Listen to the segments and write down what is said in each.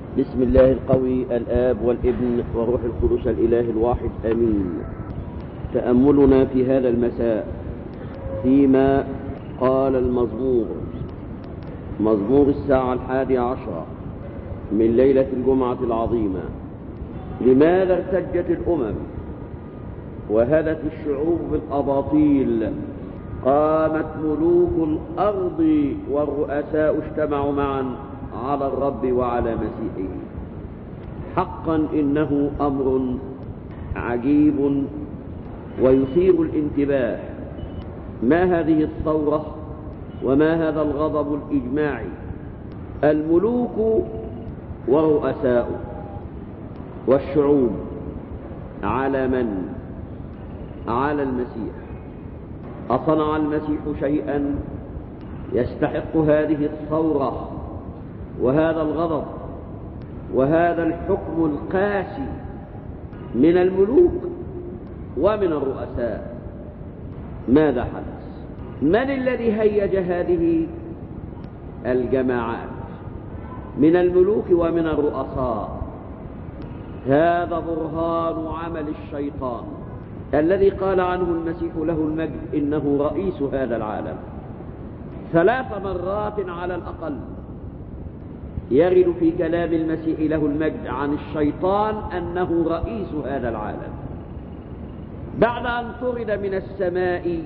بسم الله القوي الآب والابن وروح القدس الإله الواحد آمين تأملنا في هذا المساء فيما قال المزمور مزمور الساعة الحادية عشرة من ليلة الجمعة العظيمة لماذا ارتجت الأمم وهدت الشعوب بالأباطيل قامت ملوك الأرض والرؤساء اجتمعوا معا على الرب وعلى مسيحه حقا إنه أمر عجيب ويثير الانتباه ما هذه الثورة وما هذا الغضب الإجماعي الملوك ورؤساء والشعوب على من على المسيح أصنع المسيح شيئا يستحق هذه الثورة وهذا الغضب وهذا الحكم القاسي من الملوك ومن الرؤساء ماذا حدث من الذي هيج هذه الجماعات من الملوك ومن الرؤساء هذا برهان عمل الشيطان الذي قال عنه المسيح له المجد إنه رئيس هذا العالم ثلاث مرات على الأقل يرد في كلام المسيح له المجد عن الشيطان أنه رئيس هذا العالم بعد أن طرد من السماء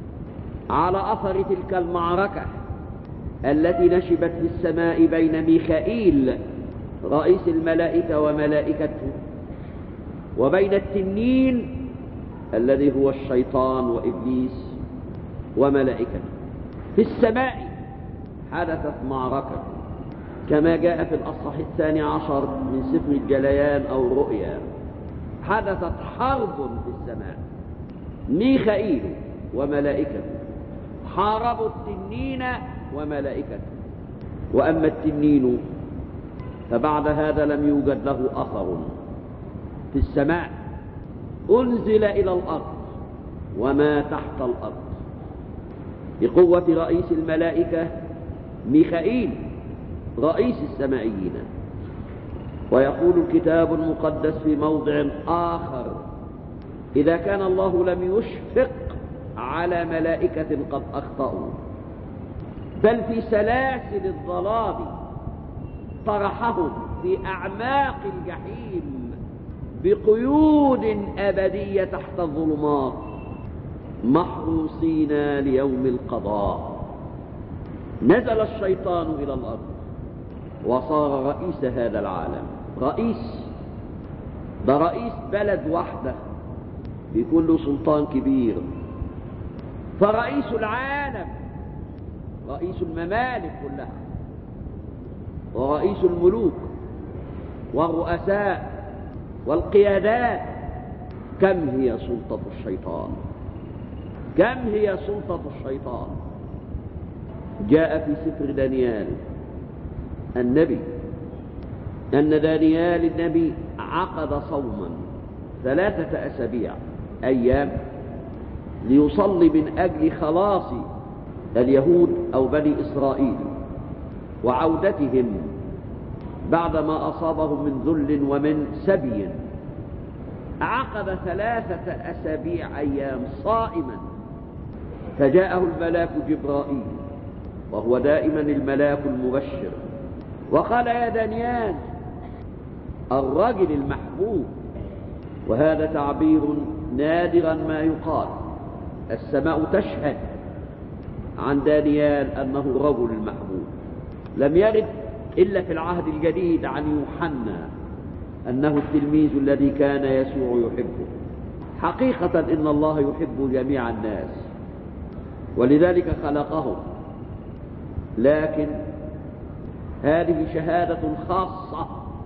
على أثر تلك المعركة التي نشبت في السماء بين ميخائيل رئيس الملائكة وملائكته وبين التنين الذي هو الشيطان وإبليس وملائكته في السماء حدثت معركة كما جاء في الأصح الثاني عشر من سفر الجليان أو الرؤيا حدثت حرب في السماء ميخائيل وملائكته حاربوا التنين وملائكته وأما التنين فبعد هذا لم يوجد له أثر في السماء أنزل إلى الأرض وما تحت الأرض بقوة رئيس الملائكة ميخائيل رئيس السمائيين ويقول الكتاب المقدس في موضع آخر إذا كان الله لم يشفق على ملائكة قد أخطأوا بل في سلاسل الظلام طرحهم في أعماق الجحيم بقيود أبدية تحت الظلمات محروسين ليوم القضاء نزل الشيطان إلى الأرض وصار رئيس هذا العالم رئيس ده رئيس بلد واحدة بيكون له سلطان كبير فرئيس العالم رئيس الممالك كلها ورئيس الملوك والرؤساء والقيادات كم هي سلطة الشيطان كم هي سلطة الشيطان جاء في سفر دانيال النبي أن دانيال النبي عقد صوما ثلاثة أسابيع أيام ليصلي من أجل خلاص اليهود أو بني إسرائيل وعودتهم بعدما أصابهم من ذل ومن سبي عقد ثلاثة أسابيع أيام صائما فجاءه الملاك جبرائيل وهو دائما الملاك المبشر وقال يا دانيال الرجل المحبوب وهذا تعبير نادرا ما يقال السماء تشهد عن دانيال أنه الرجل المحبوب لم يرد إلا في العهد الجديد عن يوحنا أنه التلميذ الذي كان يسوع يحبه حقيقة إن الله يحب جميع الناس ولذلك خلقهم لكن هذه شهادة خاصة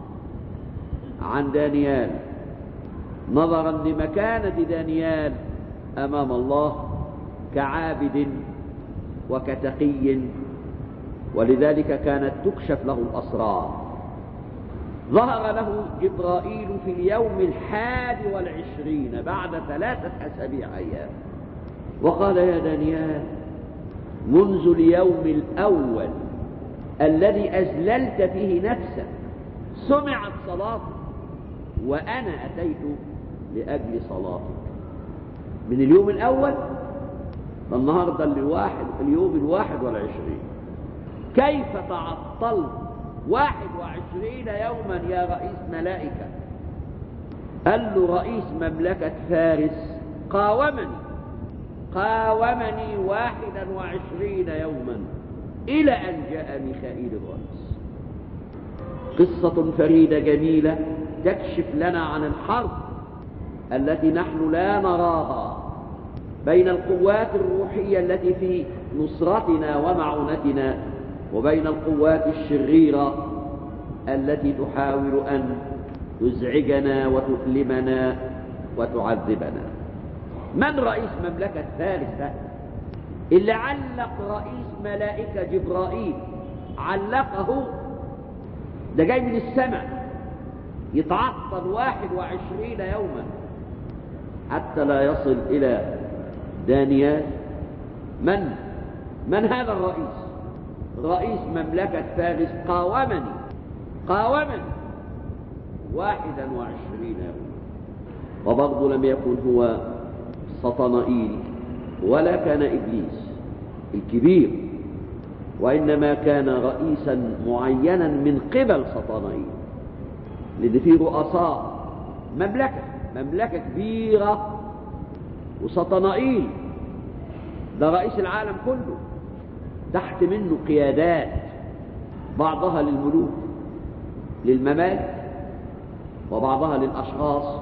عن دانيال نظرا لمكانة دانيال أمام الله كعابد وكتقي ولذلك كانت تكشف له الأسرار ظهر له جبرائيل في اليوم الحادي والعشرين بعد ثلاثة أسابيع أيام وقال يا دانيال منذ اليوم الأول الذي أذللت فيه نفسك سمعت صلاتك وأنا أتيت لأجل صلاتك من اليوم الأول النهاردة الواحد اليوم الواحد والعشرين كيف تعطلت واحد وعشرين يوما يا رئيس ملائكة قال له رئيس مملكة فارس قاومني قاومني واحدا وعشرين يوما إلى أن جاء ميخائيل الرئيس قصة فريدة جميلة تكشف لنا عن الحرب التي نحن لا نراها بين القوات الروحية التي في نصرتنا ومعونتنا وبين القوات الشريرة التي تحاول أن تزعجنا وتؤلمنا وتعذبنا من رئيس مملكة فارس ده اللي علق رئيس ملائكة جبرائيل علقه ده جاي من السماء يتعطل واحد وعشرين يوما حتى لا يصل إلى دانيال من من هذا الرئيس رئيس مملكة فارس قاومني قاومني واحدا وعشرين يوما وبرضه لم يكن هو سطنائيل ولا كان إبليس الكبير وإنما كان رئيسا معينا من قبل سطنائيل لأن في رؤساء مملكة مملكة كبيرة وسطنائيل ده رئيس العالم كله تحت منه قيادات بعضها للملوك للممالك وبعضها للأشخاص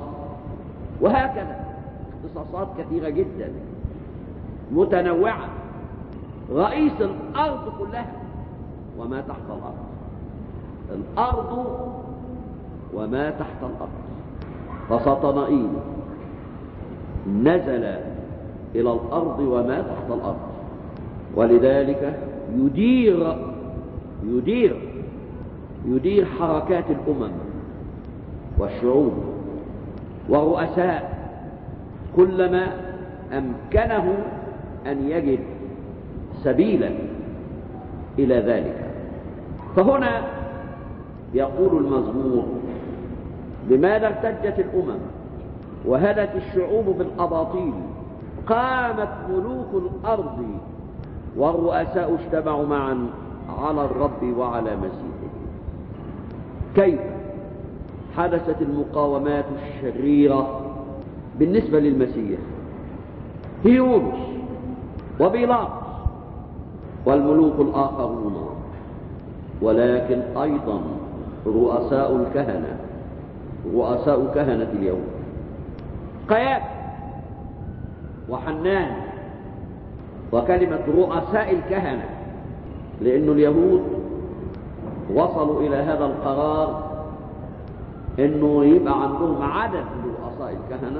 وهكذا اختصاصات كثيرة جدا متنوعة رئيس الأرض كلها وما تحت الأرض الأرض وما تحت الأرض فسطنائيل نزل إلى الأرض وما تحت الأرض ولذلك يدير يدير يدير حركات الأمم والشعوب والرؤساء كلما أمكنه أن يجد سبيلا إلى ذلك فهنا يقول المزمور لماذا ارتجت الأمم وهدت الشعوب بالأباطيل قامت ملوك الأرض والرؤساء اجتمعوا معا على الرب وعلى مسيحه كيف حدثت المقاومات الشريرة بالنسبة للمسيح هيونس وبيلاطس والملوك الآخرون ولكن أيضا رؤساء الكهنة رؤساء كهنة اليوم قياس وحنان وكلمة رؤساء الكهنة لأن اليهود وصلوا إلى هذا القرار أنه يبقى عندهم عدد من رؤساء الكهنة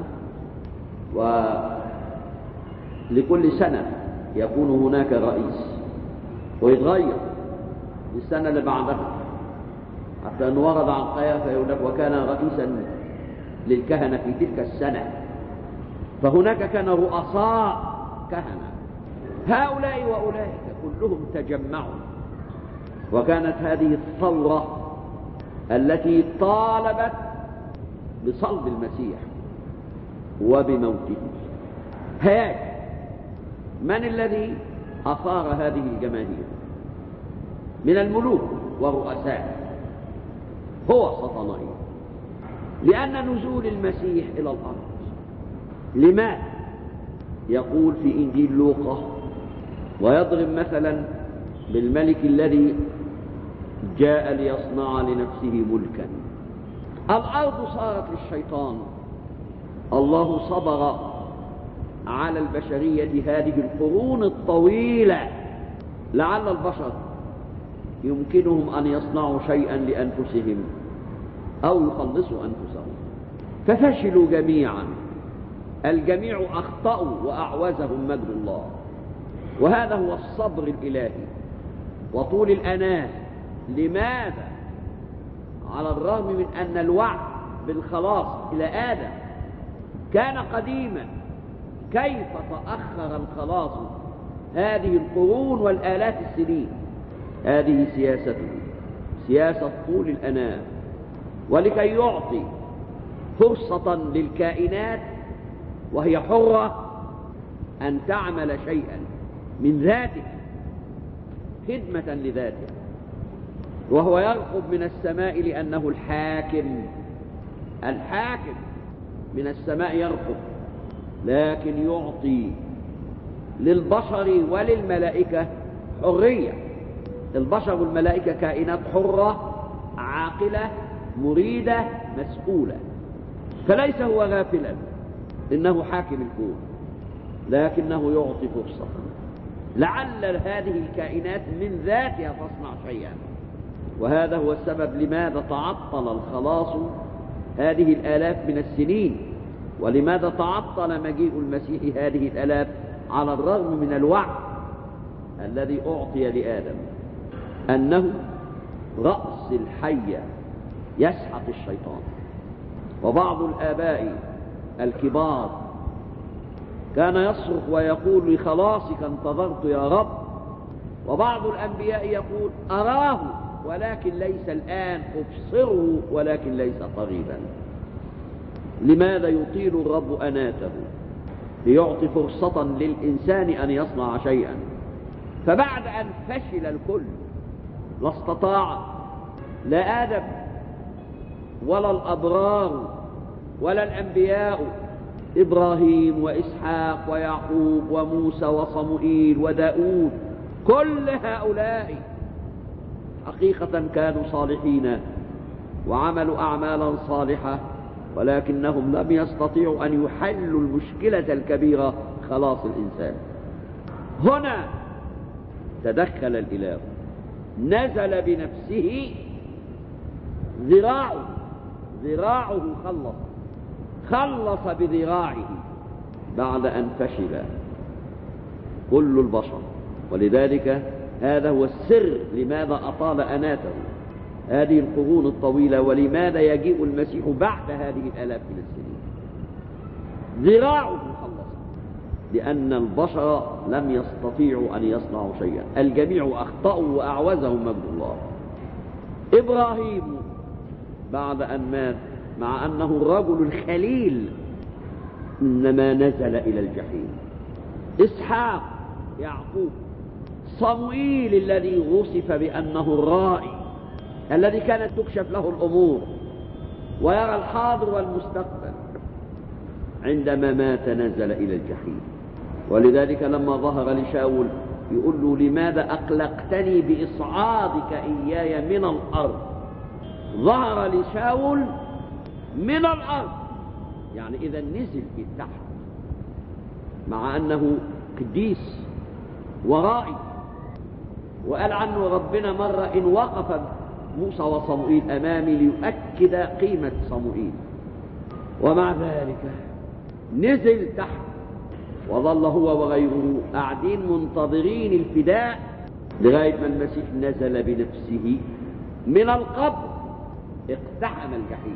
ولكل سنة يكون هناك رئيس ويتغير السنة اللي بعدها حتى أنه ورد عن قيافة يقول لك وكان رئيسا للكهنة في تلك السنة فهناك كان رؤساء كهنة هؤلاء وأولئك كلهم تجمعوا وكانت هذه الثورة التي طالبت بصلب المسيح وبموته هاج من الذي أثار هذه الجماهير من الملوك والرؤساء هو سطنائيل لأن نزول المسيح إلى الأرض لماذا يقول في إنجيل لوقا ويضرب مثلا بالملك الذي جاء ليصنع لنفسه ملكا الأرض صارت للشيطان الله صبر على البشرية هذه القرون الطويلة لعل البشر يمكنهم أن يصنعوا شيئا لأنفسهم أو يخلصوا أنفسهم ففشلوا جميعا الجميع أخطأوا وأعوزهم مجد الله وهذا هو الصبر الإلهي وطول الأناه لماذا على الرغم من أن الوعد بالخلاص إلى آدم كان قديما كيف تأخر الخلاص هذه القرون والآلاف السنين هذه سياسته سياسة طول الأنام ولكي يعطي فرصة للكائنات وهي حرة أن تعمل شيئا من ذاته خدمة لذاته وهو يرقب من السماء لأنه الحاكم الحاكم من السماء يرقب لكن يعطي للبشر وللملائكة حرية البشر والملائكة كائنات حرة عاقلة مريدة مسؤولة فليس هو غافلا إنه حاكم الكون لكنه يعطي فرصة لعل هذه الكائنات من ذاتها تصنع شيئا وهذا هو السبب لماذا تعطل الخلاص هذه الآلاف من السنين ولماذا تعطل مجيء المسيح هذه الآلاف على الرغم من الوعد الذي أعطي لآدم أنه رأس الحية يسحق الشيطان وبعض الآباء الكبار كان يصرخ ويقول لخلاصك انتظرت يا رب وبعض الأنبياء يقول أراه ولكن ليس الآن أبصره ولكن ليس قريبا لماذا يطيل الرب أناته ليعطي فرصة للإنسان أن يصنع شيئا فبعد أن فشل الكل لا استطاع لا آدم ولا الأبرار ولا الأنبياء إبراهيم وإسحاق ويعقوب وموسى وصموئيل وداود كل هؤلاء حقيقة كانوا صالحين وعملوا أعمالا صالحة ولكنهم لم يستطيعوا أن يحلوا المشكلة الكبيرة خلاص الإنسان هنا تدخل الإله نزل بنفسه ذراعه ذراعه خلص خلص بذراعه بعد أن فشل كل البشر ولذلك هذا هو السر لماذا أطال أناته هذه القرون الطويلة ولماذا يجيء المسيح بعد هذه الآلاف من السنين ذراعه خلص لأن البشر لم يستطيعوا أن يصنعوا شيئا الجميع أخطأوا وأعوزهم مجد الله إبراهيم بعد أن مات مع أنه الرجل الخليل إنما نزل إلى الجحيم إسحاق يعقوب صموئيل الذي وصف بأنه الرائي الذي كانت تكشف له الأمور ويرى الحاضر والمستقبل عندما مات نزل إلى الجحيم ولذلك لما ظهر لشاول يقول له لماذا أقلقتني بإصعادك إياي من الأرض ظهر لشاول من الأرض يعني إذا نزل في تحت مع أنه قديس ورائي وقال عنه ربنا مرة إن وقف موسى وصموئيل أمامي ليؤكد قيمة صموئيل ومع ذلك نزل تحت وظل هو وغيره قاعدين منتظرين الفداء لغاية ما المسيح نزل بنفسه من القبر اقتحم الجحيم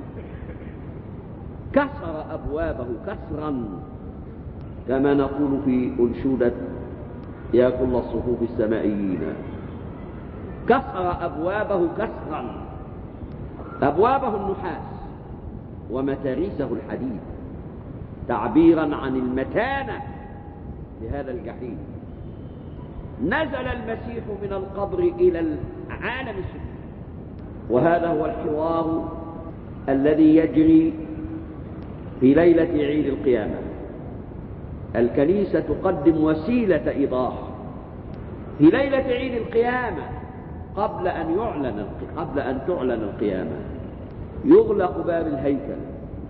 كسر أبوابه كسرا كما نقول في أنشودة يا كل الصفوف السمائيين كسر أبوابه كسرا أبوابه النحاس ومتاريسه الحديد تعبيرا عن المتانة لهذا الجحيم نزل المسيح من القبر إلى العالم السفلي وهذا هو الحوار الذي يجري في ليلة عيد القيامة الكنيسة تقدم وسيلة إيضاح في ليلة عيد القيامة قبل أن يعلن قبل أن تعلن القيامة يغلق باب الهيكل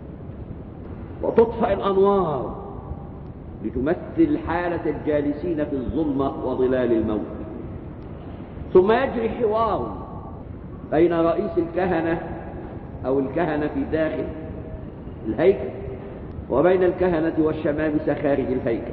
وتطفأ الأنوار لتمثل حالة الجالسين في الظلمة وظلال الموت ثم يجري حوار بين رئيس الكهنة أو الكهنة في داخل الهيكل وبين الكهنة والشمامسة خارج الهيكل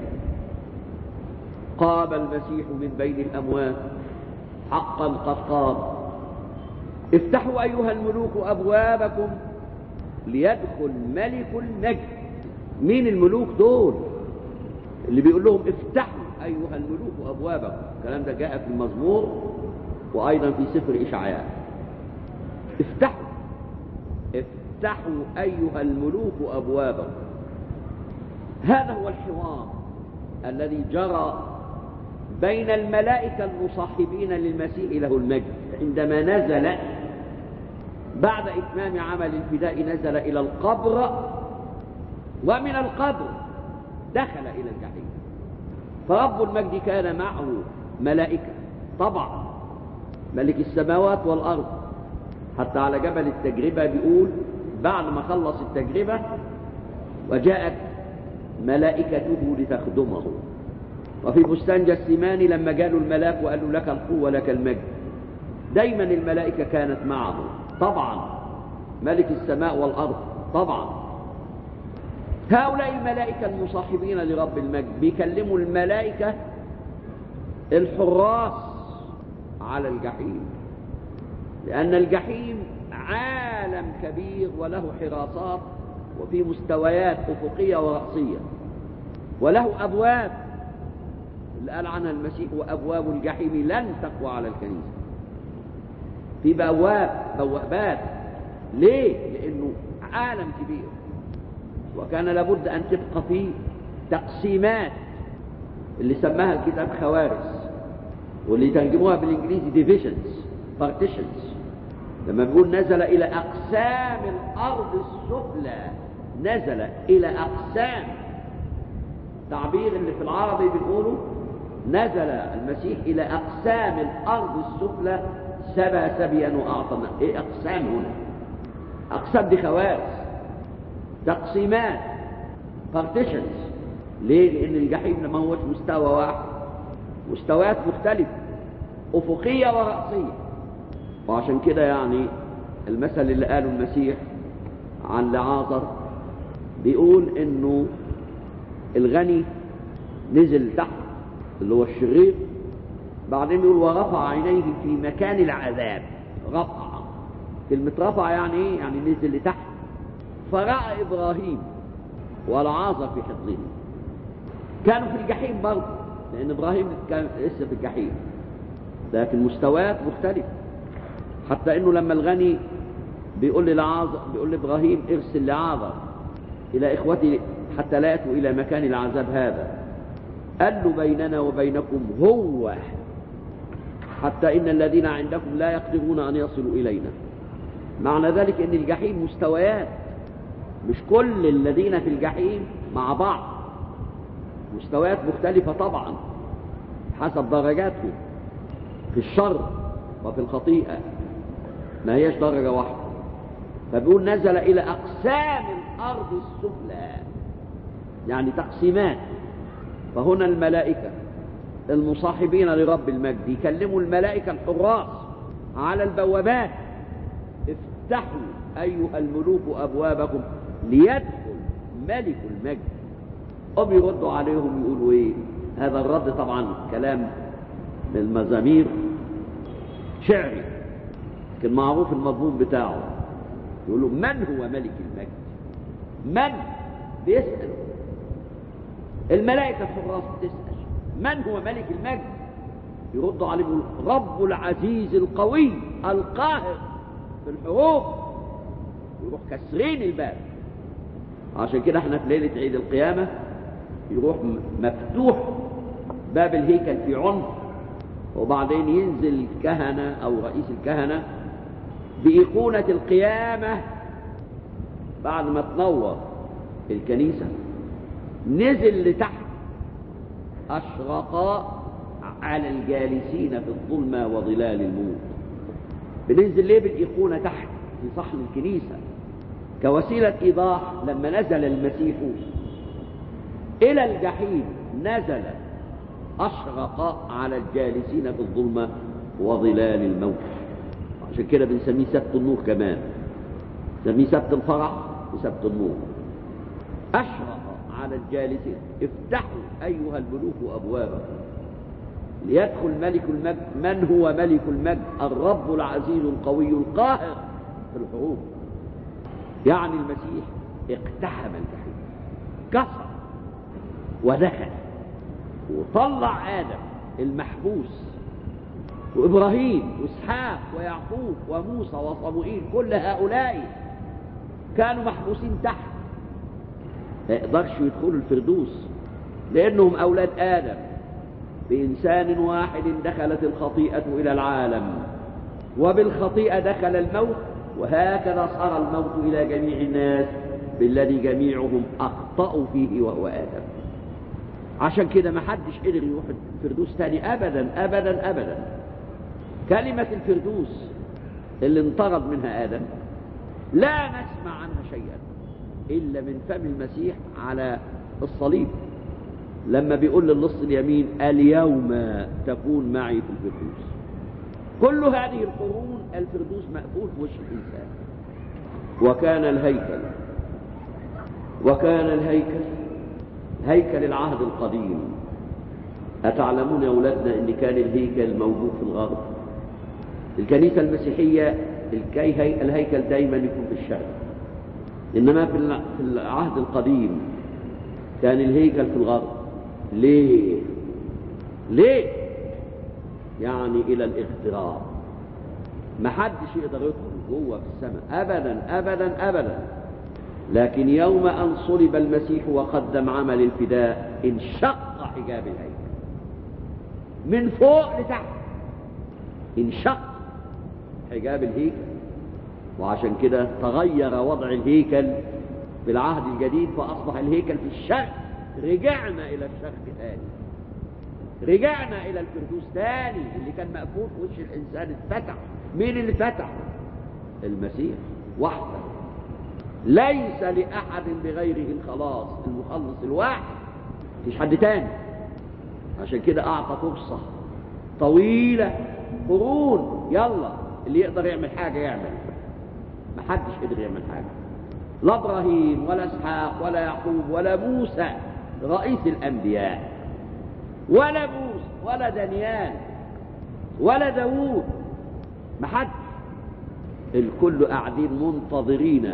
قام المسيح من بين الأموات حقا قد قام افتحوا أيها الملوك أبوابكم ليدخل ملك النجد مين الملوك دول اللي بيقول لهم افتحوا أيها الملوك أبوابكم الكلام ده جاء في المزمور وأيضا في سفر إشعياء افتحوا افتحوا أيها الملوك أبوابكم هذا هو الحوار الذي جرى بين الملائكة المصاحبين للمسيح له المجد عندما نزل بعد إتمام عمل الفداء نزل إلى القبر ومن القبر دخل إلى الجحيم فرب المجد كان معه ملائكة طبعا ملك السماوات والأرض حتى على جبل التجربة بيقول بعد ما خلص التجربة وجاءت ملائكته لتخدمه وفي بستان جسيماني لما جاله الملاك وقالوا لك القوة لك المجد دايما الملائكة كانت معه طبعا ملك السماء والأرض طبعا هؤلاء الملائكة المصاحبين لرب المجد بيكلموا الملائكة الحراس على الجحيم لأن الجحيم عالم كبير وله حراسات وفي مستويات أفقية ورأسية وله أبواب اللي قال عنها المسيح وأبواب الجحيم لن تقوى على الكنيسة في بواب بوابات ليه؟ لأنه عالم كبير وكان لابد أن تبقى فيه تقسيمات اللي سماها الكتاب خوارز واللي ترجموها بالإنجليزي divisions partitions لما بيقول نزل إلى أقسام الأرض السفلى نزل إلى أقسام تعبير اللي في العربي بنقوله نزل المسيح إلى أقسام الأرض السفلى سبى سبيا وأعطنا إيه أقسام هنا أقسام دي خوارز تقسيمات partitions ليه لأن الجحيم ما هوش مستوى واحد مستويات مختلفة أفقية ورأسية وعشان كده يعني المثل اللي قاله المسيح عن لعازر بيقول انه الغني نزل تحت اللي هو الشرير بعدين يقول ورفع عينيه في مكان العذاب رفع كلمة رفع يعني ايه؟ يعني نزل لتحت فرأى إبراهيم والعازر في حضنه كانوا في الجحيم برضه لأن إبراهيم كان لسه في الجحيم لكن مستويات مختلفة حتى انه لما الغني بيقول لعازر بيقول لابراهيم ارسل لعازر الى اخوتي حتى لا ياتوا الى مكان العذاب هذا قال له بيننا وبينكم هو حتى ان الذين عندكم لا يقدرون ان يصلوا الينا معنى ذلك ان الجحيم مستويات مش كل الذين في الجحيم مع بعض مستويات مختلفة طبعا حسب درجاتهم في الشر وفي الخطيئة ما هيش درجة واحدة فبيقول نزل إلى أقسام الأرض السفلى يعني تقسيمات فهنا الملائكة المصاحبين لرب المجد يكلموا الملائكة الحراس على البوابات افتحوا أيها الملوك أبوابكم ليدخل ملك المجد هم يردوا عليهم يقولوا ايه هذا الرد طبعا كلام من المزامير شعري لكن معروف المضمون بتاعه يقولوا من هو ملك المجد من بيسأل الملائكة الحراس بتسأل من هو ملك المجد يرد عليه يقول رب العزيز القوي القاهر في الحروب يروح كسرين الباب عشان كده احنا في ليلة عيد القيامة يروح مفتوح باب الهيكل في عنف وبعدين ينزل الكهنة أو رئيس الكهنة بإيقونة القيامة بعد ما تنور الكنيسة نزل لتحت أشرق على الجالسين في الظلمة وظلال الموت بننزل ليه بالإيقونة تحت في صحن الكنيسة كوسيلة إيضاح لما نزل المسيح إلى الجحيم نزل أشرق على الجالسين في الظلمة وظلال الموت عشان كده بنسميه سبت النور كمان نسميه سبت الفرح وسبت النور أشرق على الجالسين افتحوا أيها الملوك أبوابكم ليدخل ملك المجد من هو ملك المجد الرب العزيز القوي القاهر في الحروب يعني المسيح اقتحم الجحيم كسر ودخل وطلع آدم المحبوس وإبراهيم وإسحاق ويعقوب وموسى وصموئيل كل هؤلاء كانوا محبوسين تحت ما يقدرش يدخلوا الفردوس لأنهم أولاد آدم بإنسان واحد دخلت الخطيئة إلى العالم وبالخطيئة دخل الموت وهكذا صار الموت إلى جميع الناس بالذي جميعهم أخطأوا فيه وهو آدم عشان كده ما حدش قدر يروح الفردوس تاني أبدا أبدا أبدا كلمة الفردوس اللي انطرد منها آدم لا نسمع عنها شيئا إلا من فم المسيح على الصليب لما بيقول للنص اليمين اليوم تكون معي في الفردوس كل هذه القرون الفردوس مقفول في وش الإنسان وكان الهيكل وكان الهيكل هيكل العهد القديم أتعلمون يا أولادنا أن كان الهيكل موجود في الغرب الكنيسة المسيحية الهيكل دايما يكون في الشرق إنما في العهد القديم كان الهيكل في الغرب ليه ليه يعني إلى الاغتراب ما حدش يقدر يدخل جوه في السماء أبدا أبدا أبدا لكن يوم أن صلب المسيح وقدم عمل الفداء انشق حجاب الهيكل من فوق لتحت انشق حجاب الهيكل وعشان كده تغير وضع الهيكل بالعهد الجديد فأصبح الهيكل في الشرق رجعنا إلى الشرق ثاني رجعنا إلى الفردوس ثاني اللي كان مقفول في وش الإنسان اتفتح مين اللي فتح المسيح وحده ليس لأحد بغيره الخلاص المخلص الواحد مفيش حد تاني عشان كده أعطى فرصة طويلة قرون يلا اللي يقدر يعمل حاجة يعمل محدش قدر يعمل حاجة لا إبراهيم ولا إسحاق ولا يعقوب ولا موسى رئيس الأنبياء ولا موسى ولا دانيال ولا داوود محدش الكل قاعدين منتظرين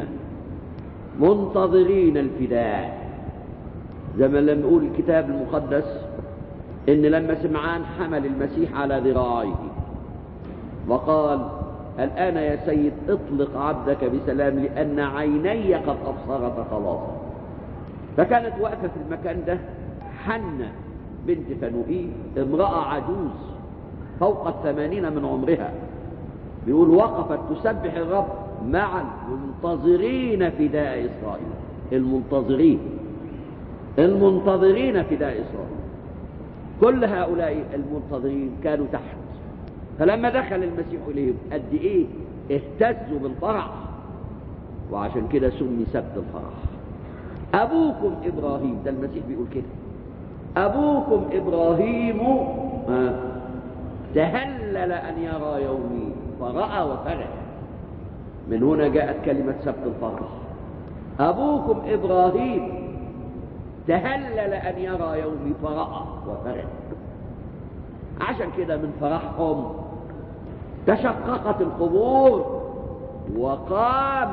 منتظرين الفداء زي ما لما نقول الكتاب المقدس ان لما سمعان حمل المسيح على ذراعيه وقال الآن يا سيد اطلق عبدك بسلام لأن عيني قد أبصرت خلاصا فكانت واقفة في المكان ده حنة بنت فنوئيل امرأة عجوز فوق الثمانين من عمرها بيقول وقفت تسبح الرب مع المنتظرين فداء إسرائيل المنتظرين المنتظرين فداء إسرائيل كل هؤلاء المنتظرين كانوا تحت فلما دخل المسيح إليهم قد إيه اهتزوا بالفرح وعشان كده سمي سبت الفرح أبوكم إبراهيم ده المسيح بيقول كده أبوكم إبراهيم آه تهلل أن يرى يومي فرأى وفرح من هنا جاءت كلمة سبت الفرح أبوكم إبراهيم تهلل أن يرى يومي فرأى وفرح عشان كده من فرحهم تشققت القبور وقام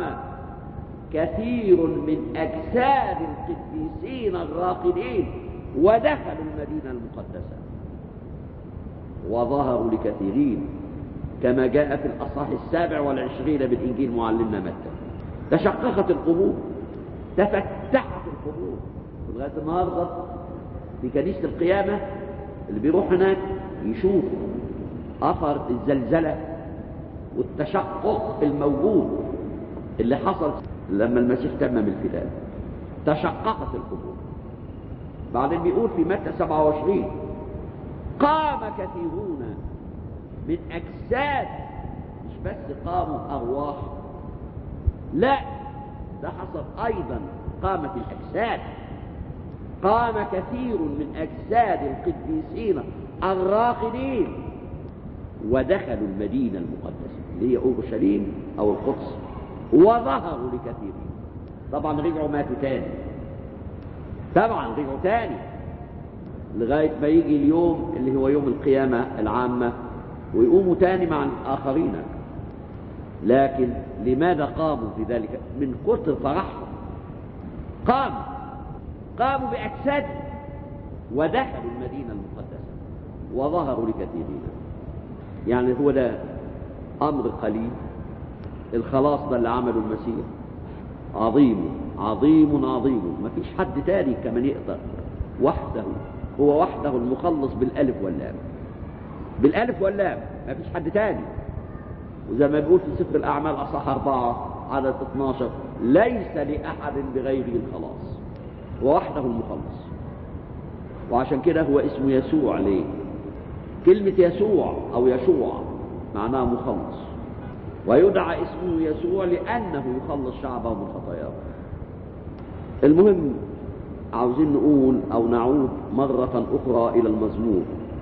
كثير من أجساد القديسين الراقدين ودخلوا المدينة المقدسة وظهروا لكثيرين كما جاء في الأصحاح السابع والعشرين من إنجيل معلمنا متى تشققت القبور تفتحت القبور لغاية النهاردة في كنيسة القيامة اللي بيروح هناك يشوف أثر الزلزلة والتشقق الموجود اللي حصل لما المسيح تمم الفداء تشققت القبور بعدين بيقول في متى 27 قام كثيرون من أجساد مش بس قاموا أرواح لا ده حصل أيضا قامت الأجساد قام كثير من أجساد القديسين الراقدين ودخلوا المدينة المقدسة اللي هي أورشليم أو القدس وظهروا لكثيرين طبعا رجعوا ماتوا تاني طبعا رجعوا تاني لغاية ما يجي اليوم اللي هو يوم القيامة العامة ويقوموا تاني مع الآخرين لكن لماذا قاموا في ذلك من كثر فرحهم قاموا قاموا بأجساد ودخلوا المدينة المقدسة وظهروا لكثيرين يعني هو ده أمر قليل الخلاص ده اللي عمله المسيح عظيم عظيم عظيم ما فيش حد تاني كمان يقدر وحده هو وحده المخلص بالالف واللام بالالف واللام ما فيش حد تاني وزي ما بيقول في سفر الاعمال اصح اربعه عدد 12 ليس لاحد بغيره الخلاص هو وحده المخلص وعشان كده هو اسمه يسوع ليه كلمة يسوع أو يشوع معناها مخلص ويدعى اسمه يسوع لأنه يخلص شعبه من خطاياه المهم عاوزين نقول أو نعود مرة أخرى إلى المزمور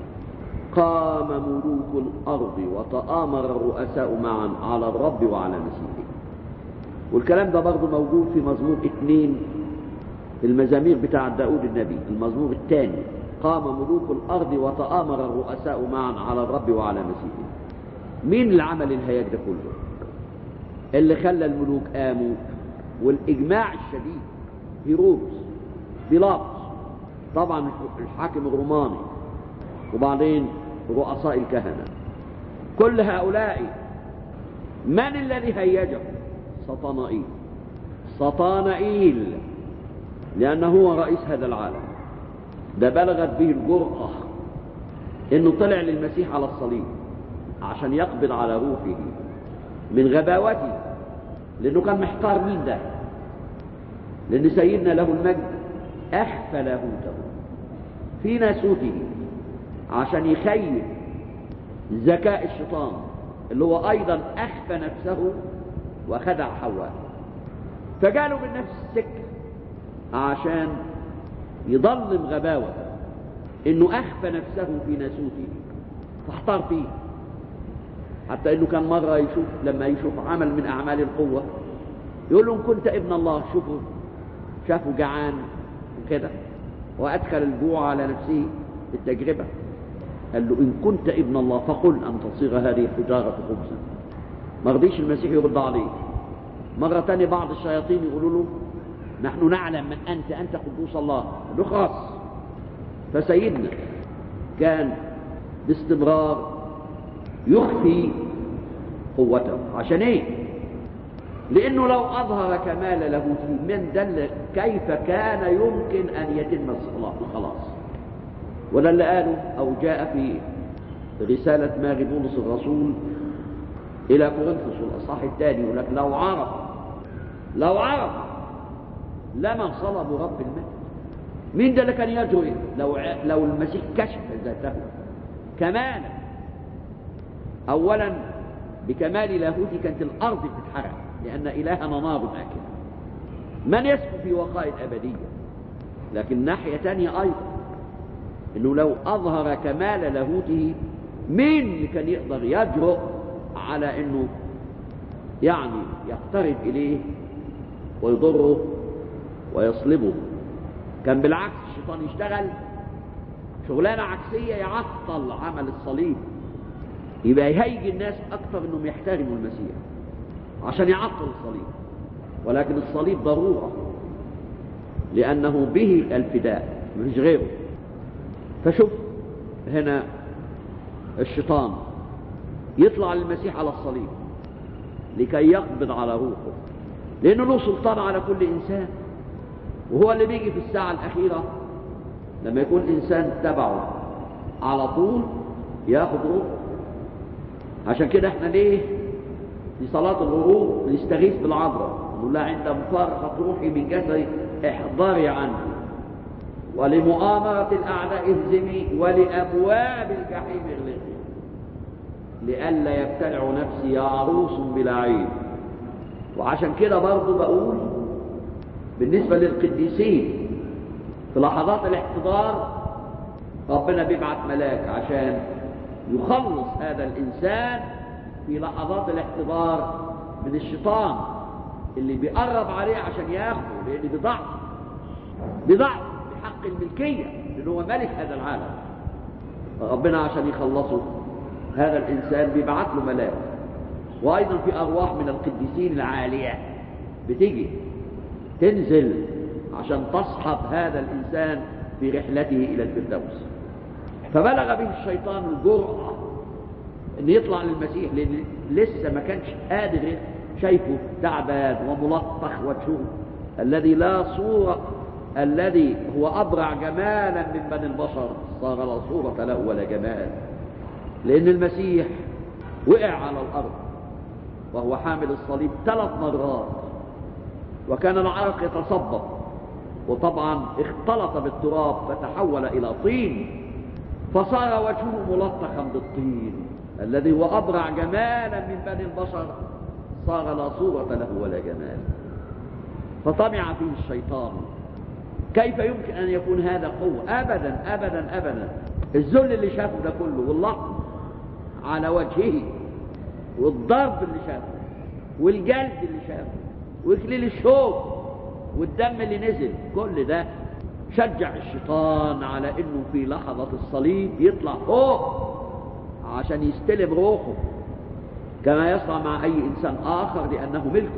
قام ملوك الأرض وتآمر الرؤساء معا على الرب وعلى مسيحه والكلام ده برضه موجود في مزمور اتنين المزامير بتاع داود النبي المزمور الثاني قام ملوك الأرض وتآمر الرؤساء معا على الرب وعلى مسيحه مين اللي عمل الهياج ده كله اللي خلى الملوك قاموا والإجماع الشديد هيرودس بيلاطس طبعا الحاكم الروماني وبعدين رؤساء الكهنة كل هؤلاء من الذي هيجهم سطانائيل سطانائيل لأنه هو رئيس هذا العالم ده بلغت به الجرأة انه طلع للمسيح على الصليب عشان يقبض على روحه من غباوته لانه كان محتار مين ده لان سيدنا له المجد اخفى لاهوته في ناسوته عشان يخيل ذكاء الشيطان اللي هو ايضا اخفى نفسه وخدع حواء فجاله من نفس السكه عشان يضلم غباوة انه اخفى نفسه في ناسوته فاحتار فيه حتى انه كان مرة يشوف لما يشوف عمل من اعمال القوة يقول له ان كنت ابن الله شوفوا شافه جعان وكده وادخل الجوع على نفسه بالتجربة قال له ان كنت ابن الله فقل ان تصيغ هذه الحجارة خبزا ما رضيش المسيح يرد عليه مرة تانية بعض الشياطين يقولوا له نحن نعلم من أنت أنت قدوس الله له خاص فسيدنا كان باستمرار يخفي قوته عشان ايه لانه لو اظهر كمال لاهوته من دل كيف كان يمكن ان يتم الخلاص وده اللي قاله او جاء في رسالة ماري بولس الرسول الى كورنثوس الاصحاح الثاني يقول لك لو عرف لو عرف لما صلبوا رب المجد مين ده اللي كان يجرؤ لو لو المسيح كشف ذاته كمالا اولا بكمال لاهوتي كانت الارض بتتحرق لان الهنا نار اكله من يسكن في وقاء الابديه لكن ناحيه ثانيه ايضا انه لو اظهر كمال لاهوته مين اللي كان يقدر يجرؤ على انه يعني يقترب اليه ويضره ويصلبه كان بالعكس الشيطان يشتغل شغلانة عكسية يعطل عمل الصليب يبقى يهيج الناس أكثر أنهم يحترموا المسيح عشان يعطل الصليب ولكن الصليب ضرورة لأنه به الفداء مش غيره فشوف هنا الشيطان يطلع للمسيح على الصليب لكي يقبض على روحه لأنه له سلطان على كل إنسان وهو اللي بيجي في الساعة الأخيرة لما يكون إنسان تبعه على طول ياخد روحه عشان كده احنا ليه في صلاة الغروب نستغيث بالعذراء نقول لها عند مفارقة روحي من جسدي احضري عني ولمؤامرة الأعداء اهزمي ولأبواب الجحيم اغلقي لئلا يبتلع نفسي يا عروس بلا عين وعشان كده برضه بقول بالنسبة للقديسين في لحظات الاحتضار ربنا بيبعت ملاك عشان يخلص هذا الإنسان في لحظات الاحتضار من الشيطان اللي بيقرب عليه عشان ياخده لأن بضعف بضعف بحق الملكية لأنه هو ملك هذا العالم ربنا عشان يخلصه هذا الإنسان بيبعت له ملاك وأيضا في أرواح من القديسين العالية بتيجي تنزل عشان تصحب هذا الإنسان في رحلته إلى الفردوس فبلغ به الشيطان الجرأة أن يطلع للمسيح لأن لسه ما كانش قادر شايفه تعبان وملطخ وجهه الذي لا صورة الذي هو أبرع جمالا من بني البشر صار لا صورة له ولا جمال لأن المسيح وقع على الأرض وهو حامل الصليب ثلاث مرات وكان العرق يتصبب وطبعا اختلط بالتراب فتحول إلى طين فصار وجهه ملطخا بالطين الذي هو أبرع جمالا من بني البشر صار لا صورة له ولا جمال فطمع فيه الشيطان كيف يمكن أن يكون هذا قوة أبدا أبدا أبدا الذل اللي شافه ده كله واللطم على وجهه والضرب اللي شافه والجلد اللي شافه وإكليل الشوك والدم اللي نزل كل ده شجع الشيطان على انه في لحظة الصليب يطلع فوق عشان يستلم روحه كما يصنع مع اي انسان اخر لانه ملكه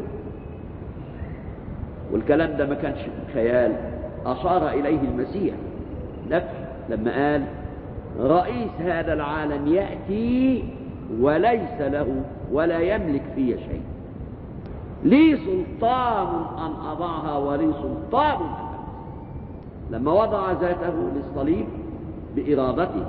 والكلام ده ما كانش خيال اشار اليه المسيح نفسه لما قال رئيس هذا العالم ياتي وليس له ولا يملك في شيء لي سلطان ان اضعها ولي سلطان ان لما وضع ذاته للصليب بإرادته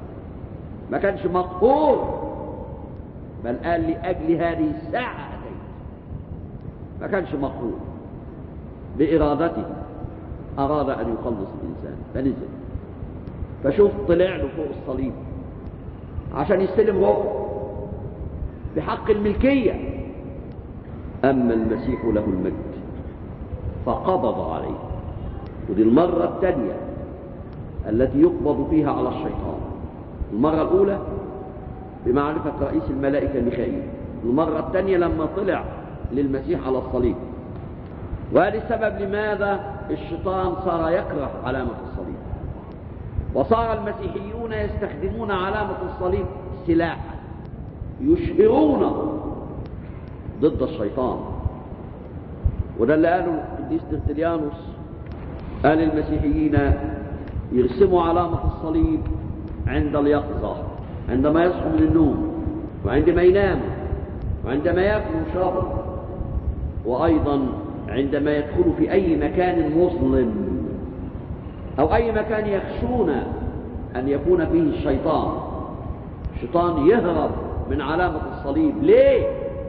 ما كانش مقهور بل قال لأجل هذه الساعة أتيت ما كانش مقهور بإرادته أراد أن يخلص الإنسان فنزل فشوف طلع له فوق الصليب عشان يستلم روحه بحق الملكية أما المسيح له المجد فقبض عليه ودي المرة الثانية التي يقبض فيها على الشيطان المرة الأولى بمعرفة رئيس الملائكة ميخائيل المرة الثانية لما طلع للمسيح على الصليب وهذا السبب لماذا الشيطان صار يكره علامة الصليب وصار المسيحيون يستخدمون علامة الصليب سلاحا يشهرونه ضد الشيطان وده اللي قاله القديس ترتليانوس قال المسيحيين يرسموا علامة الصليب عند اليقظة عندما يصحوا من النوم وعندما يناموا وعندما يأكلوا ويشربوا وأيضا عندما يدخلوا في أي مكان مظلم أو أي مكان يخشون أن يكون فيه الشيطان الشيطان يهرب من علامة الصليب ليه؟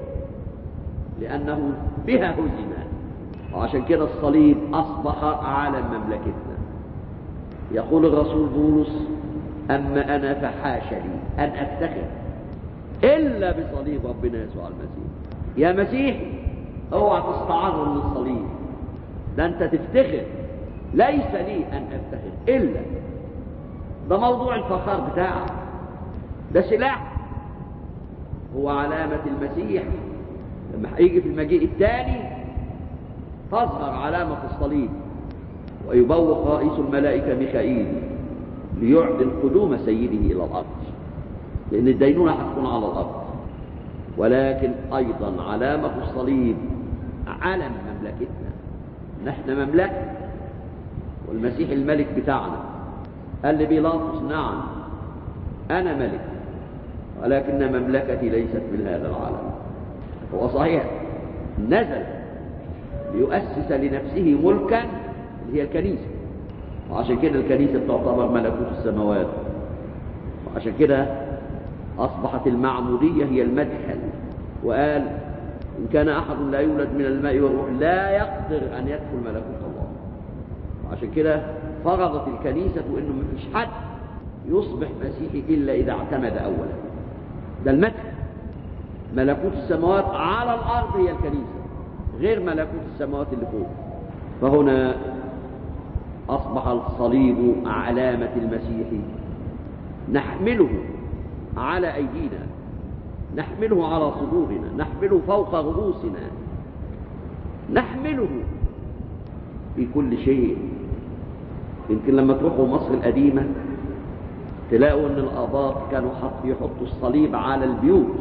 لأنه بها هزم وعشان كده الصليب أصبح عالم مملكتنا يقول الرسول بولس أما أنا فحاش لي أن أفتخر إلا بصليب ربنا يسوع المسيح يا مسيح اوعى تستعرض للصليب ده أنت تفتخر ليس لي أن أفتخر إلا ده موضوع الفخار بتاعك ده سلاح هو علامة المسيح لما هيجي في المجيء الثاني تظهر علامة الصليب ويبوق رئيس الملائكة ميخائيل ليعلن قدوم سيده إلى الأرض لأن الدينونة هتكون على الأرض ولكن أيضا علامة الصليب علم مملكتنا نحن مملكة والمسيح الملك بتاعنا قال لبيلاطس نعم أنا ملك ولكن مملكتي ليست من هذا العالم هو صحيح نزل ليؤسس لنفسه ملكا اللي هي الكنيسة وعشان كده الكنيسة تعتبر ملكوت السماوات وعشان كده أصبحت المعمودية هي المدخل وقال إن كان أحد لا يولد من الماء والروح لا يقدر أن يدخل ملكوت الله وعشان كده فرضت الكنيسة إنه ما فيش حد يصبح مسيحي إلا إذا اعتمد أولا ده المدخل ملكوت السماوات على الأرض هي الكنيسة غير ملكوت السماوات اللي فوق فهنا أصبح الصليب علامة المسيح نحمله على أيدينا نحمله على صدورنا نحمله فوق رؤوسنا نحمله في كل شيء يمكن لما تروحوا مصر القديمة تلاقوا ان الآباط كانوا حط يحطوا الصليب على البيوت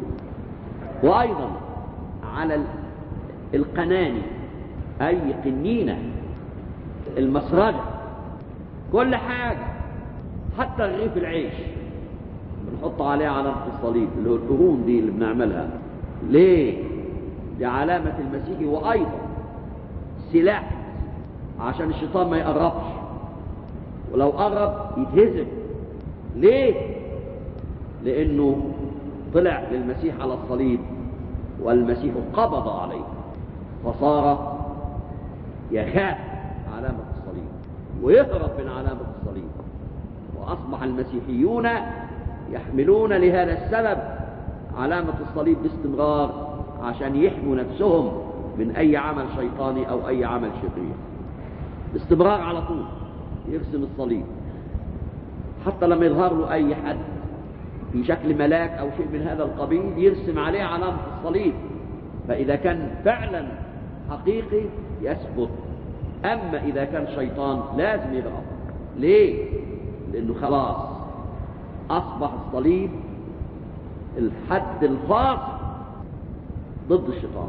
وأيضا على القناني أي قنينة المسرجة كل حاجة حتى رغيف العيش بنحط عليه علامة الصليب اللي هو القرون دي اللي بنعملها ليه؟ لعلامة المسيح وأيضا سلاح المسيح عشان الشيطان ما يقربش ولو قرب يتهزم ليه؟ لأنه طلع للمسيح على الصليب والمسيح قبض عليه فصار يخاف علامة الصليب ويهرب من علامة الصليب وأصبح المسيحيون يحملون لهذا السبب علامة الصليب باستمرار عشان يحموا نفسهم من أي عمل شيطاني أو أي عمل شرير باستمرار على طول يرسم الصليب حتى لما يظهر له أي حد في شكل ملاك أو شيء من هذا القبيل يرسم عليه علامة الصليب فإذا كان فعلا حقيقي يثبت أما إذا كان شيطان لازم يضرب ليه؟ لأنه خلاص أصبح الصليب الحد الفاصل ضد الشيطان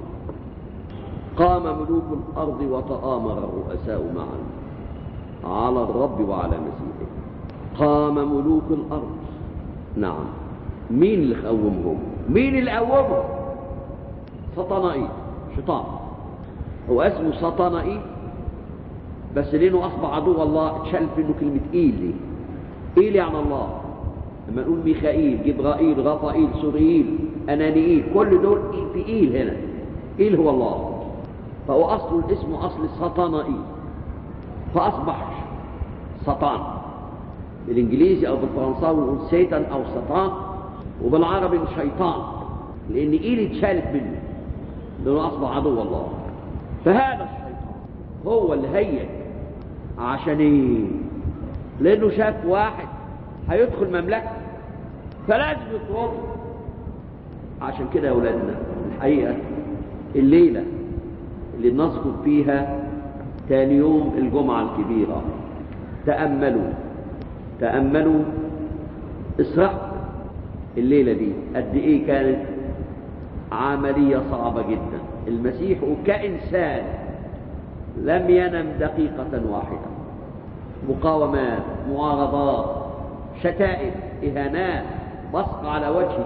قام ملوك الأرض وتآمر الرؤساء معا على الرب وعلى مسيحه قام ملوك الأرض نعم مين اللي قومهم مين اللي قومهم سطنائيل شيطان هو اسمه سطنائيل بس لانه اصبح عدو الله اتشال منه كلمه ايل دي ايل يعني الله لما نقول ميخائيل جبرائيل رافائيل سورييل انانييل كل دول في ايل هنا ايل هو الله فهو اصل الاسم اصل سطنائيل فاصبح سطان بالانجليزي او بالفرنساوي نقول سيتان او سطان وبالعربي شيطان لان ايد اتشالت منه لانه اصبح عدو الله فهذا الشيطان هو اللي هيج عشان ايه لانه شاف واحد هيدخل مملكته فلازم يطرده عشان كده يا اولادنا الحقيقه الليله اللي نذكر فيها تاني يوم الجمعه الكبيره تاملوا تاملوا اسرحوا الليله دي قد ايه كانت عمليه صعبه جدا المسيح كانسان لم ينم دقيقه واحده مقاومات معارضات شتائم اهانات بصق على وجهه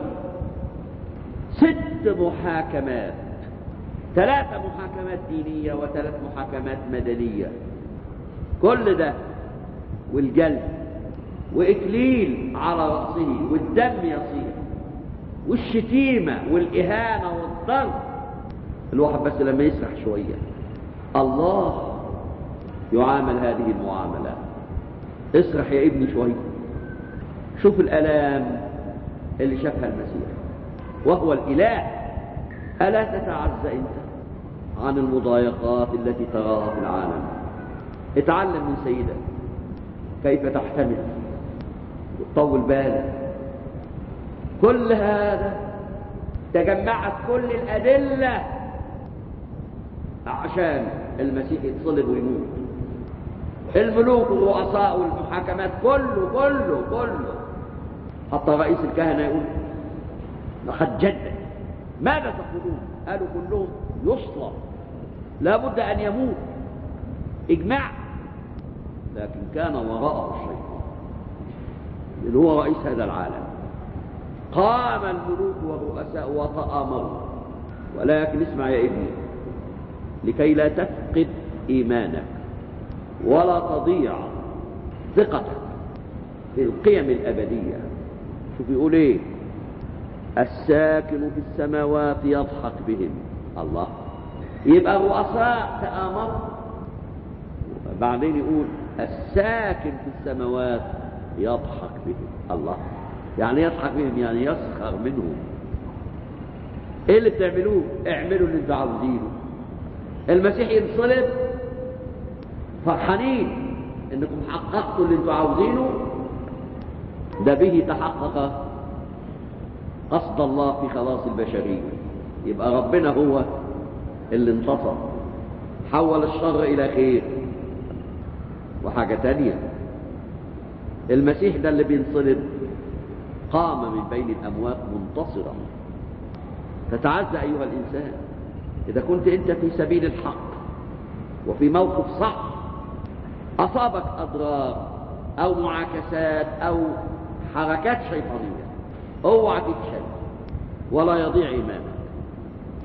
ست محاكمات ثلاثة محاكمات دينية وثلاث محاكمات مدنية كل ده والجلد وإكليل على رأسه والدم يصير والشتيمة والإهانة والضرب الواحد بس لما يسرح شوية الله يعامل هذه المعاملة اسرح يا ابني شوية شوف الألام اللي شافها المسيح وهو الإله ألا تتعزى أنت عن المضايقات التي تراها في العالم اتعلم من سيدك كيف تحتمل وتطول بالك كل هذا تجمعت كل الأدلة عشان المسيح يتصلب ويموت الملوك والرؤساء والمحاكمات كله كله كله حتى رئيس الكهنة يقول لقد جد ماذا تقولون قالوا كلهم يصلب لابد أن يموت إجماع لكن كان وراءه الشيطان اللي هو رئيس هذا العالم قام الملوك والرؤساء وتآمروا ولكن اسمع يا ابني لكي لا تفقد إيمانك ولا تضيع ثقتك في القيم الأبدية شوف يقول ايه الساكن في السماوات يضحك بهم الله يبقى الرؤساء تآمروا بعدين يقول الساكن في السماوات يضحك بهم الله يعني يضحك بهم يعني يسخر منهم ايه اللي بتعملوه اعملوا اللي انتوا عاوزينه المسيح ينصلب فرحانين انكم حققتوا اللي انتوا عاوزينه ده به تحقق قصد الله في خلاص البشرية يبقى ربنا هو اللي انتصر حول الشر إلى خير وحاجة تانية المسيح ده اللي بينصلب قام من بين الأموات منتصرا فتعزى أيها الإنسان إذا كنت أنت في سبيل الحق وفي موقف صعب أصابك أضرار أو معاكسات أو حركات شيطانية اوعى تتشل ولا يضيع إيمانك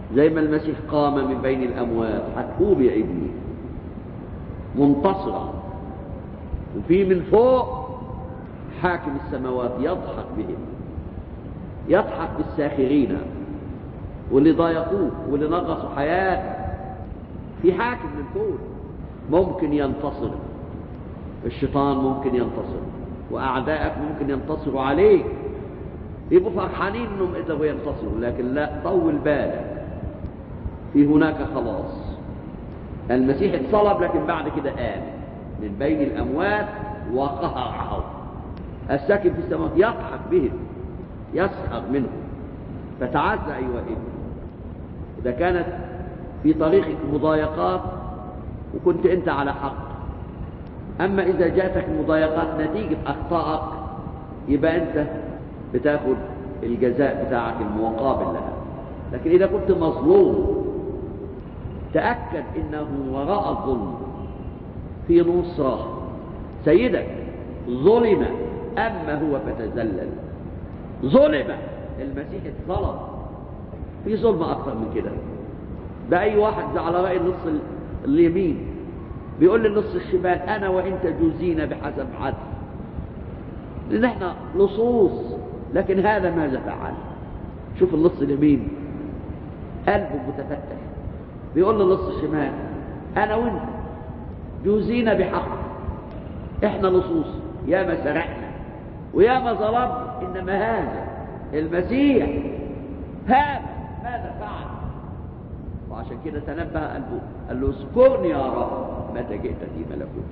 زي ما المسيح قام من بين الأموات هتقوم يا ابني منتصرا وفي من فوق حاكم السماوات يضحك بهم يضحك بالساخرين واللي ضايقوه واللي نغصوا حياته في حاكم من فوق ممكن ينتصر الشيطان ممكن ينتصر واعدائك ممكن ينتصروا عليك يبقوا فرحانين انهم قدروا ينتصروا لكن لا طول بالك في هناك خلاص المسيح اتصلب لكن بعد كده قام من بين الاموات وقهرهم الساكن في السماوات يضحك بهم يسخر منهم فتعزى ايها ابني اذا كانت في طريقك مضايقات وكنت انت على حق اما اذا جاتك المضايقات نتيجه اخطائك يبقى انت بتاخد الجزاء بتاعك المقابل لها لكن اذا كنت مظلوم تاكد انه وراء الظلم في نصره سيدك ظلم اما هو فتذلل ظلم المسيح اتظلم في ظلم اكثر من كده ده اي واحد على راي النص اليمين بيقول للنص الشمال انا وانت جوزينا بحسب عدل لان احنا لصوص لكن هذا ماذا فعل شوف النص اليمين قلبه متفتح بيقول للنص الشمال انا وانت جوزينا بحق احنا لصوص يا ما سرقنا ويا ما ظلمنا انما هذا المسيح هذا ماذا فعل وعشان كده تنبه قلبه قال له اذكرني يا رب متى جئت في ملكوتك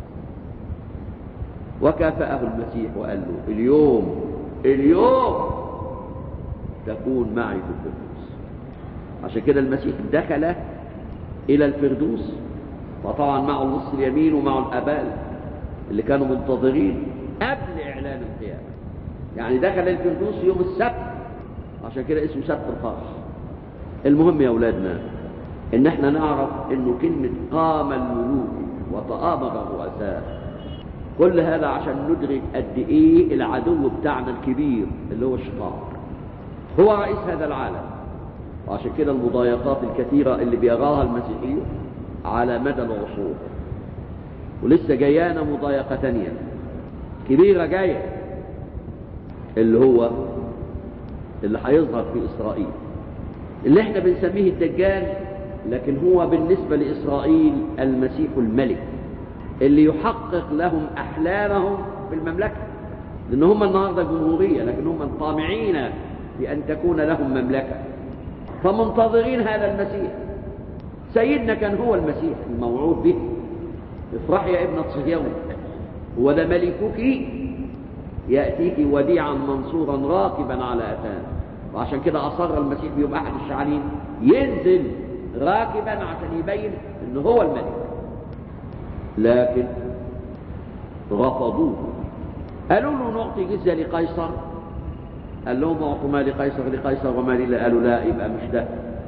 وكافأه المسيح وقال له اليوم اليوم تكون معي في الفردوس عشان كده المسيح دخل إلى الفردوس وطبعا معه النص اليمين ومعه الآباء اللي كانوا منتظرين قبل إعلان القيامة يعني دخل الفردوس يوم السبت عشان كده اسمه سبت الفرح المهم يا أولادنا إن احنا نعرف إنه كلمة قام الملوك وتآمر الرؤساء كل هذا عشان ندرك قد ايه العدو بتاعنا الكبير اللي هو الشيطان هو رئيس هذا العالم وعشان كده المضايقات الكثيرة اللي بيراها المسيحيين على مدى العصور ولسه جايانا مضايقة تانية كبيرة جاية اللي هو اللي هيظهر في إسرائيل اللي احنا بنسميه الدجال لكن هو بالنسبة لإسرائيل المسيح الملك اللي يحقق لهم أحلامهم في المملكة لأن هم النهاردة جمهورية لكن هم طامعين بأن تكون لهم مملكة فمنتظرين هذا المسيح سيدنا كان هو المسيح الموعود به افرح يا ابنة صهيون هو ده ملكك يأتيك وديعا منصورا راكبا على أتان وعشان كده أصر المسيح بيوم أحد الشعالين ينزل راكبا عشان يبين إن هو الملك لكن رفضوه قالوا له نعطي جزية لقيصر قال لهم اعطوا ما لقيصر لقيصر وما لله قالوا لا يبقى مش ده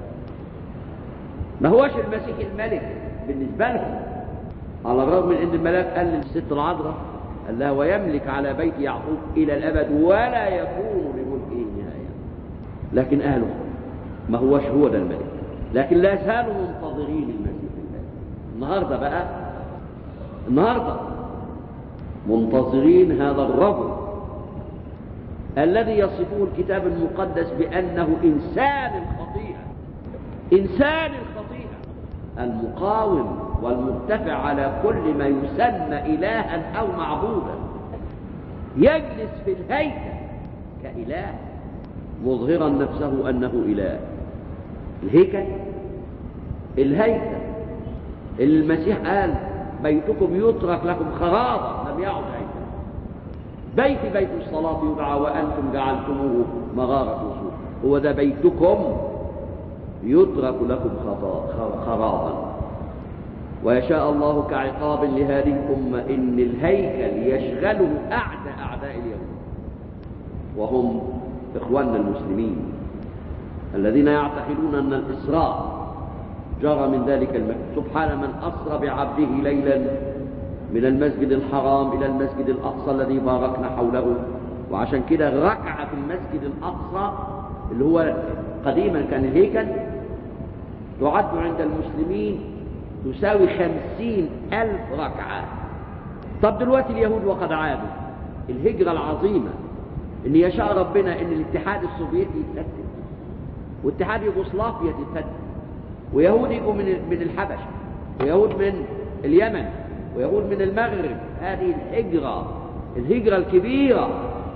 ما هوش المسيح الملك بالنسبة لهم على الرغم من ان الملاك قال للست العذراء قال لها ويملك على بيت يعقوب الى الابد ولا يكون لملكه نهايه لكن قالوا ما هوش هو ده الملك لكن لا زالوا منتظرين المسيح الملك النهارده بقى النهارده منتظرين هذا الرجل الذي يصفه الكتاب المقدس بأنه إنسان الخطيئة إنسان الخطيئة المقاوم والمرتفع على كل ما يسمى إلها أو معبودا يجلس في الهيكل كإله مظهرا نفسه أنه إله الهيكل الهيكل المسيح قال بيتكم يترك لكم خرابا لم يعد هيكل بيت بيت الصلاة يدعى وأنتم جعلتموه مغارة وسوء هو ده بيتكم يترك لكم خرابا ويشاء الله كعقاب لهذه الأمة إن الهيكل يشغله أعدى أعداء اليهود وهم إخواننا المسلمين الذين يعتقدون أن الإسراء جرى من ذلك المكان سبحان من أسرى بعبده ليلا من المسجد الحرام إلى المسجد الأقصى الذي باركنا حوله وعشان كده ركع في المسجد الأقصى اللي هو قديما كان الهيكل تعد عند المسلمين تساوي خمسين ألف ركعة طب دلوقتي اليهود وقد عادوا الهجرة العظيمة ان يشاء ربنا ان الاتحاد السوفيتي يتفتت واتحاد يوغوسلافيا تتفتت ويهود يجوا من من الحبشه ويهود من اليمن ويهود من المغرب هذه الهجره الهجره الكبيره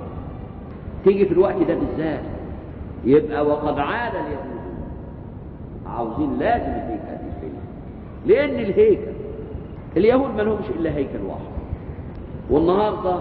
تيجي في الوقت ده بالذات يبقى وقد عاد اليهود عاوزين لازم الهيكل يتبني لان الهيكل اليهود ما لهمش الا هيكل واحد والنهارده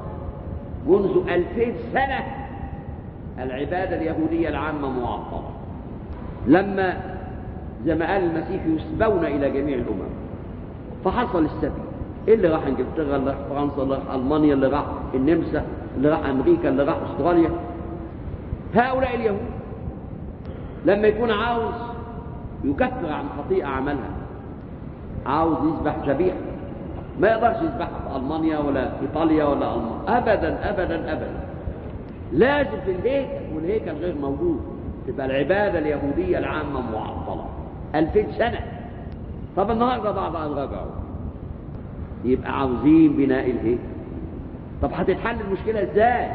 منذ ألفين سنة العبادة اليهودية العامة معطلة لما زي ما قال المسيح يسبون إلى جميع الأمم فحصل السبي اللي راح انجلترا اللي راح فرنسا اللي راح ألمانيا اللي راح النمسا اللي راح أمريكا اللي راح أستراليا هؤلاء اليهود لما يكون عاوز يكفر عن خطيئة عملها عاوز يذبح ذبيحه ما يقدرش يذبحها في المانيا ولا في ايطاليا ولا المانيا ابدا ابدا ابدا لازم في الهيكل والهيكل غير موجود تبقى العباده اليهوديه العامه معطله 2000 سنه طب النهارده بعد ان رجعوا يبقى عاوزين بناء الهيكل طب هتتحل المشكله ازاي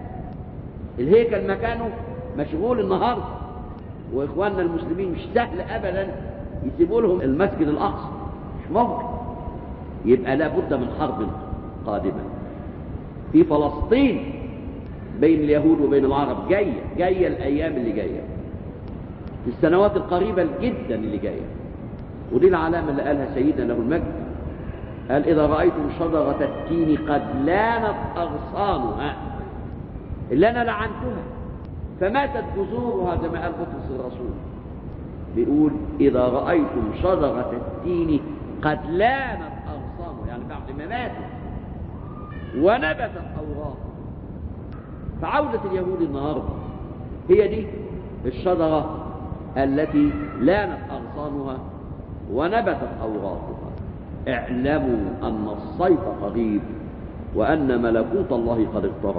الهيكل مكانه مشغول النهارده واخواننا المسلمين مش سهل ابدا يسيبوا لهم المسجد الاقصى مش ممكن يبقى لابد من حرب قادمة في فلسطين بين اليهود وبين العرب جاية جاية الأيام اللي جاية في السنوات القريبة جدا اللي جاية ودي العلامة اللي قالها سيدنا له المجد قال إذا رأيتم شجرة التين قد لانت أغصانها اللي أنا لعنتها فماتت جذورها زي ما قال بطرس الرسول بيقول إذا رأيتم شجرة التين قد لانت أغصانه يعني بعد ما ماتوا ونبتت أوراقه فعودة اليهود النهاردة هي دي الشجرة التي لانت أغصانها ونبتت أوراقها اعلموا أن الصيف قريب وأن ملكوت الله قد اقترب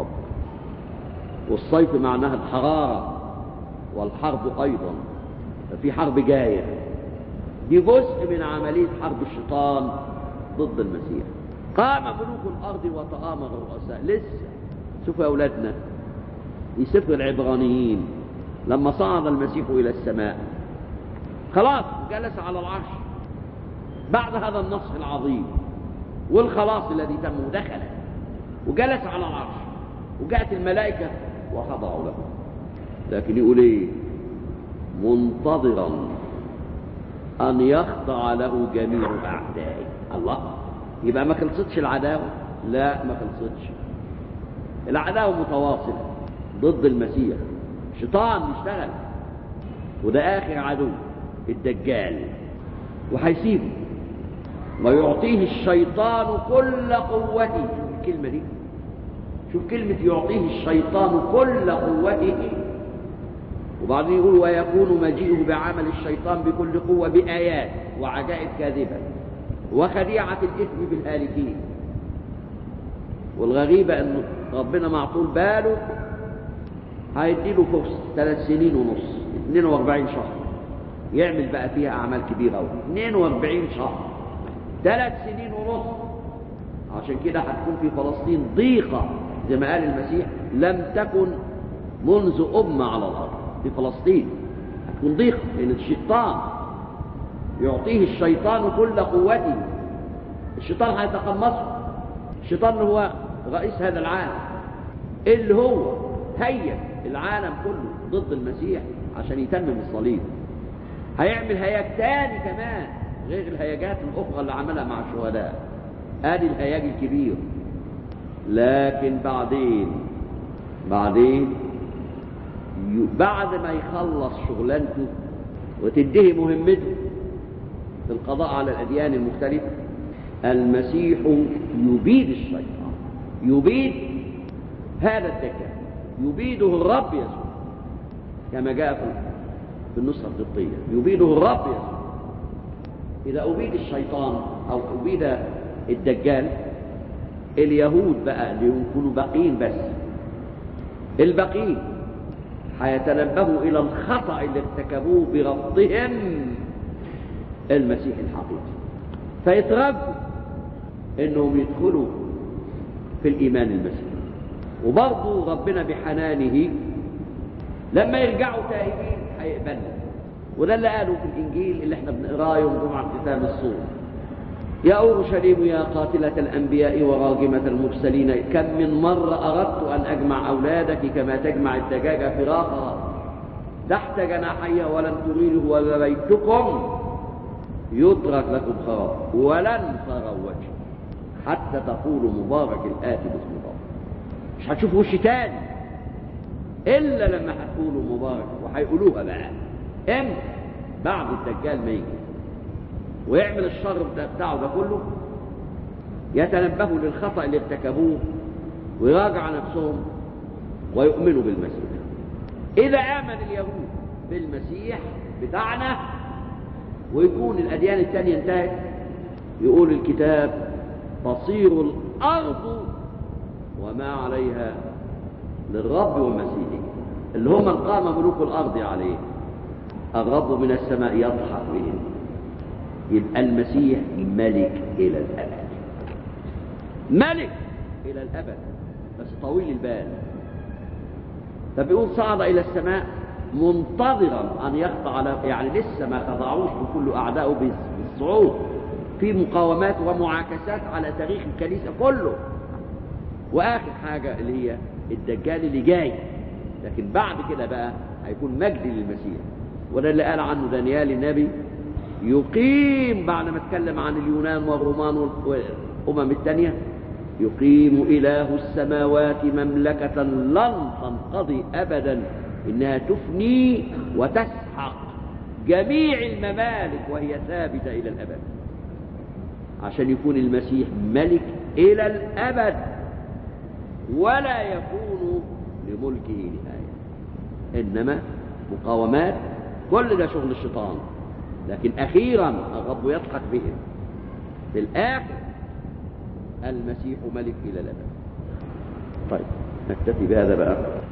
والصيف معناها الحرارة والحرب أيضا ففي حرب جاية دي جزء من عملية حرب الشيطان ضد المسيح قام ملوك الأرض وتآمر الرؤساء لسه شوفوا يا أولادنا في سفر العبرانيين لما صعد المسيح إلى السماء خلاص جلس على العرش بعد هذا النصر العظيم والخلاص الذي تم ودخل وجلس على العرش وجاءت الملائكة وخضعوا له لكن يقول ايه منتظرا ان يخضع له جميع اعدائه الله يبقى ما خلصتش العداوه لا ما خلصتش العداوه متواصله ضد المسيح شيطان يشتغل وده اخر عدو الدجال وهيسيبه ويعطيه الشيطان كل قوته الكلمه دي شوف كلمة يعطيه الشيطان كل قوته وبعدين يقول ويكون مجيئه بعمل الشيطان بكل قوة بآيات وعجائب كاذبة وخديعة الإثم بالهالكين والغريبة أن ربنا معطول باله هيديله فرصة ثلاث سنين ونص 42 شهر يعمل بقى فيها أعمال كبيرة أوي 42 شهر ثلاث سنين ونص عشان كده هتكون في فلسطين ضيقة زي ما قال المسيح لم تكن منذ أمة على الأرض في فلسطين هتكون ضيقة لأن الشيطان يعطيه الشيطان كل قوته الشيطان هيتقمصه الشيطان اللي هو رئيس هذا العالم اللي هو هيئ العالم كله ضد المسيح عشان يتمم الصليب هيعمل هياج تاني كمان غير الهياجات الأخرى اللي عملها مع الشهداء ادي الهياج الكبير لكن بعدين بعدين بعد ما يخلص شغلانته وتنتهي مهمته في القضاء على الأديان المختلفة المسيح يبيد الشيطان يبيد هذا الدجال يبيده الرب يسوع كما جاء في النسخة القبطية يبيده الرب يسوع إذا أبيد الشيطان أو أبيد الدجال اليهود بقى اللي يكونوا باقين بس الباقين هيتنبهوا الى الخطا اللي ارتكبوه برفضهم المسيح الحقيقي فيتربوا انهم يدخلوا في الايمان المسيحي وبرضه ربنا بحنانه لما يرجعوا تائبين هيقبلنا وده اللي قاله في الانجيل اللي احنا بنقراه يوم جمعه ختام الصوم يا اورشليم يا قاتله الانبياء وراجمه المرسلين كم من مره اردت ان اجمع اولادك كما تجمع الدجاجه فراخها تحت جناحيها ولن تريده ولا بيتكم يترك لكم خراب ولن تروا وجه حتى تقولوا مبارك الآتي باسم الله مش هتشوفوا وش تاني إلا لما هتقولوا مبارك وهيقولوها بقى امتى بعد الدجال ما يجي ويعمل الشر بتاعه ده كله يتنبهوا للخطأ اللي ارتكبوه ويراجع نفسهم ويؤمنوا بالمسيح إذا آمن اليهود بالمسيح بتاعنا ويكون الأديان الثانية انتهت يقول الكتاب تصير الأرض وما عليها للرب ومسيحه اللي هم قام ملوك الأرض عليه الرب من السماء يضحك بهم يبقى المسيح ملك إلى الأبد ملك إلى الأبد بس طويل البال فبيقول صعد إلى السماء منتظرا أن يخضع له يعني لسه ما خضعوش بكل أعدائه بالصعود في مقاومات ومعاكسات على تاريخ الكنيسة كله وآخر حاجة اللي هي الدجال اللي جاي لكن بعد كده بقى هيكون مجد للمسيح وده اللي قال عنه دانيال النبي يقيم بعد ما اتكلم عن اليونان والرومان والأمم الثانية يقيم إله السماوات مملكة لن تنقضي أبدا إنها تفني وتسحق جميع الممالك وهي ثابتة إلى الأبد عشان يكون المسيح ملك إلى الأبد ولا يكون لملكه نهاية إنما مقاومات كل ده شغل الشيطان لكن أخيرا الرب يضحك بهم في الآخر المسيح ملك إلى الأبد طيب نكتفي بهذا بقى